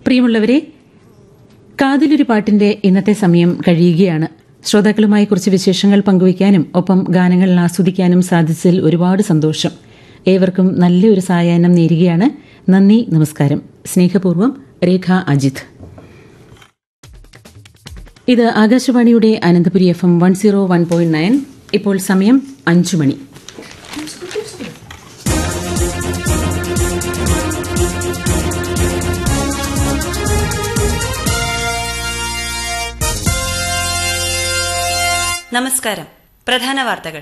പ്രിയമുള്ളവരെ കാതിലൊരു പാട്ടിന്റെ ഇന്നത്തെ സമയം കഴിയുകയാണ് ശ്രോതാക്കളുമായി കുറച്ച് വിശേഷങ്ങൾ പങ്കുവയ്ക്കാനും ഒപ്പം ഗാനങ്ങൾ ആസ്വദിക്കാനും സാധിച്ചതിൽ ഒരുപാട് സന്തോഷം ഏവർക്കും നല്ലൊരു സായാഹ്നം നേരുകയാണ് നന്ദി നമസ്കാരം സ്നേഹപൂർവ്വം രേഖ അജിത് ഇത് ആകാശവാണിയുടെ Ananthapuri F M one zero one point nine ഇപ്പോൾ സമയം അഞ്ചു മണി നമസ്കാരം പ്രധാന വാർത്തകൾ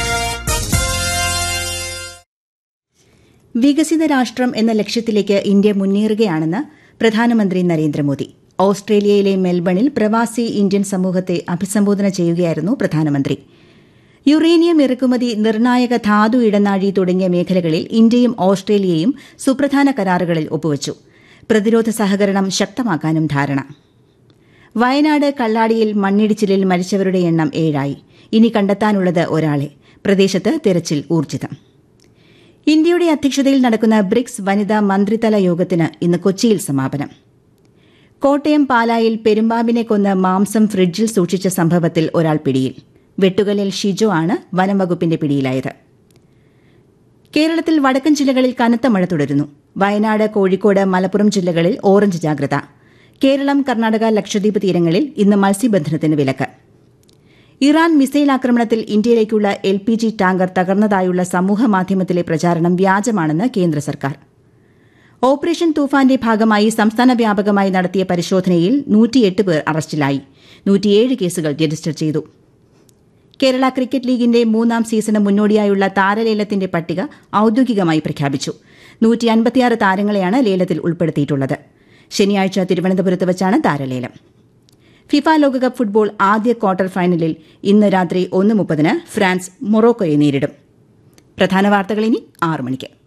വികസിത രാഷ്ട്രം എന്ന ലക്ഷ്യത്തിലേക്ക് ഇന്ത്യ മുന്നേറുകയാണെന്ന് പ്രധാനമന്ത്രി നരേന്ദ്രമോദി ഓസ്ട്രേലിയയിലെ മെൽബണിൽ പ്രവാസി ഇന്ത്യൻ സമൂഹത്തെ അഭിസംബോധന ചെയ്യുകയായിരുന്നു പ്രധാനമന്ത്രി യുറേനിയം ഇറക്കുമതി നിർണായക ധാതു ഇടനാഴി തുടങ്ങിയ മേഖലകളിൽ ഇന്ത്യയും ഓസ്ട്രേലിയയും സുപ്രധാന കരാറുകളിൽ ഒപ്പുവച്ചു പ്രതിരോധ സഹകരണം ശക്തമാക്കാനും ധാരണ വയനാട് കള്ളാടിയിൽ മണ്ണിടിച്ചിലിൽ മരിച്ചവരുടെ എണ്ണം ഏഴായി ഇനി കണ്ടെത്താനുള്ളത് ഒരാളെ പ്രദേശത്ത് തിരച്ചിൽ ഊർജിതം ഇന്ത്യയുടെ അധ്യക്ഷതയിൽ നടക്കുന്ന ബ്രിക്സ് വനിതാ മന്ത്രിതല യോഗത്തിന് ഇന്ന് കൊച്ചിയിൽ സമാപനം കോട്ടയം പാലായിൽ പെരുമ്പാമ്പിനെ കൊന്ന് മാംസം ഫ്രിഡ്ജിൽ സൂക്ഷിച്ച സംഭവത്തിൽ ഒരാൾ പിടിയിൽ വെട്ടുകലിൽ ഷിജോ ആണ് വനം വകുപ്പിന്റെ പിടിയിലായത് കേരളത്തിൽ വടക്കൻ ജില്ലകളിൽ കനത്ത മഴ തുടരുന്നു വയനാട് കോഴിക്കോട് മലപ്പുറം ജില്ലകളിൽ ഓറഞ്ച് ജാഗ്രത കേരളം കർണാടക ലക്ഷദ്വീപ് തീരങ്ങളിൽ ഇന്ന് മത്സ്യബന്ധനത്തിന് വിലക്ക് ഇറാൻ മിസൈൽ ആക്രമണത്തിൽ ഇന്ത്യയിലേക്കുള്ള എൽ പി ജി ടാങ്കർ തകർന്നതായുള്ള സമൂഹ മാധ്യമത്തിലെ പ്രചാരണം വ്യാജമാണെന്ന് കേന്ദ്ര സർക്കാർ ഓപ്പറേഷൻ തൂഫാന്റെ ഭാഗമായി സംസ്ഥാന വ്യാപകമായി നടത്തിയ പരിശോധനയിൽ നൂറ്റിയെട്ട് പേർ അറസ്റ്റിലായി നൂറ്റിയേഴ് കേസുകൾ രജിസ്റ്റർ ചെയ്തു കേരള ക്രിക്കറ്റ് ലീഗിന്റെ മൂന്നാം സീസണ് മുന്നോടിയായുള്ള താരലേലത്തിന്റെ പട്ടിക ഔദ്യോഗികമായി പ്രഖ്യാപിച്ചു നൂറ്റി അൻപത്തിയാറ് താരങ്ങളെയാണ് ലേലത്തിൽ ഉൾപ്പെടുത്തിയിട്ടുള്ളത് ശനിയാഴ്ച തിരുവനന്തപുരത്ത് വച്ചാണ് താരലേലം ഫിഫ ലോകകപ്പ് ഫുട്ബോൾ ആദ്യ ക്വാർട്ടർ ഫൈനലിൽ ഇന്ന് രാത്രി ഒന്ന് മുപ്പതിന് ഫ്രാൻസ് മൊറോക്കോയെ നേരിടും പ്രധാന വാർത്തകൾ ഇനി ആറ് മണിക്ക്